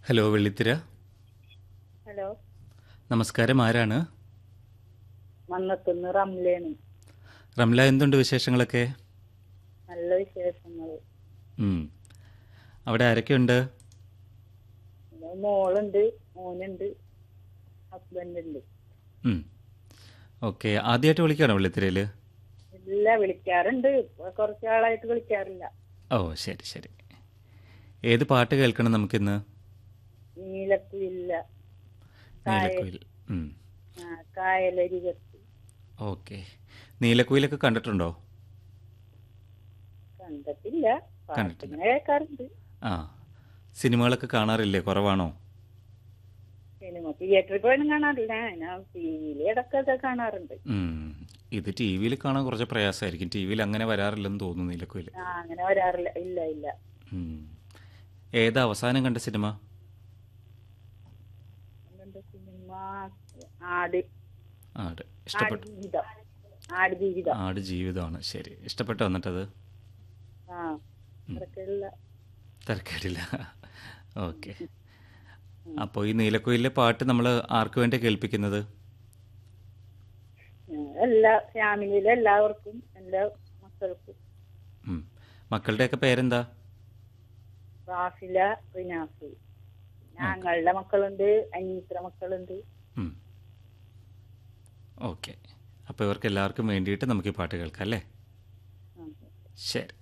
Hello വെള്ളിത്തിര hello നമസ്കാരം ആരാണ് മന്നത്തുനിന്ന് റംലയാണ് റംല എന്തുണ്ട് വിശേഷങ്ങളൊക്കെ നല്ല വിശേഷങ്ങൾ ഉം. അവിടെ ആരൊക്കെയുണ്ട് പിന്നെ മോളുണ്ട് മോനുണ്ട് ഹസ്ബൻഡ് ഉണ്ട് ഉം. ഓക്കെ ആദ്യമായിട്ട് വിളിക്കുകയാണോ വെള്ളിത്തിരയിൽ ഇല്ല വിളിക്കാറുണ്ട് ഇപ്പൊ കുറച്ച് ആളായിട്ട് വിളിക്കാറില്ല ഓ ശരി ശരി ഏത് പാട്ട് കേൾക്കണം നമുക്കിന്ന് നീലക്കുയില്ല നീലക്കുയിൽ ഉം. ആ, കായലരികത്ത് ഓക്കെ നീലക്കുയിലൊക്കെ കണ്ടിട്ടുണ്ടോ കണ്ടിട്ടില്ല കണ്ടിട്ടില്ല. പാട്ടിങ്ങനെ കേൾക്കാറുണ്ട് ആ സിനിമകളൊക്കെ കാണാറില്ലേ കുറവാണോ സിനിമ തിയേറ്ററിൽ പോയൊന്നും കാണാറില്ല ഞാൻ ടി വിയിൽ ഇടയ്ക്കൊക്കെ കാണാറുണ്ട് ഉം. ഇത് ടി വിയിൽ കാണാൻ കുറച്ച് പ്രയാസമായിരിക്കും ടി വിയിൽ അങ്ങനെ വരാറില്ലെന്ന് തോന്നുന്നു നീലക്കുയിൽ ആ അങ്ങനെ വരാറില്ല ഇല്ല ഇല്ല ഉം. ഏതാ അവസാനം കണ്ട സിനിമ എന്തുണ്ട് സിനിമ ആട് ആട് ആട് ഇഷ്ടപ്പെട്ടു ജീവിതം ആട് ജീവിതം ആട് ജീവിതമാണ് ശരി ഇഷ്ടപ്പെട്ടോ എന്നിട്ടത് ആ അതൊക്കെയുള്ള തിരക്കേടില്ല ഓക്കെ അപ്പോൾ ഈ നീലക്കുയിലെ പാട്ട് നമ്മൾ ആർക്ക് വേണ്ടി കേൾപ്പിക്കുന്നത് എല്ലാ ഫാമിലിയിലെ എല്ലാവർക്കും എൻ്റെ മക്കൾക്കും ഉം. മക്കളുടെയൊക്കെ പേരെന്താ റാഫില റിനാസ് ഞങ്ങളുടെ മക്കളുണ്ട് അനീത്ര മക്കളുണ്ട് ഉം. ഓക്കെ അപ്പോൾ ഇവർക്ക് എല്ലാവർക്കും വേണ്ടിയിട്ട് നമുക്ക് ഈ പാട്ട് കേൾക്കാം അല്ലേ ആ. ശരി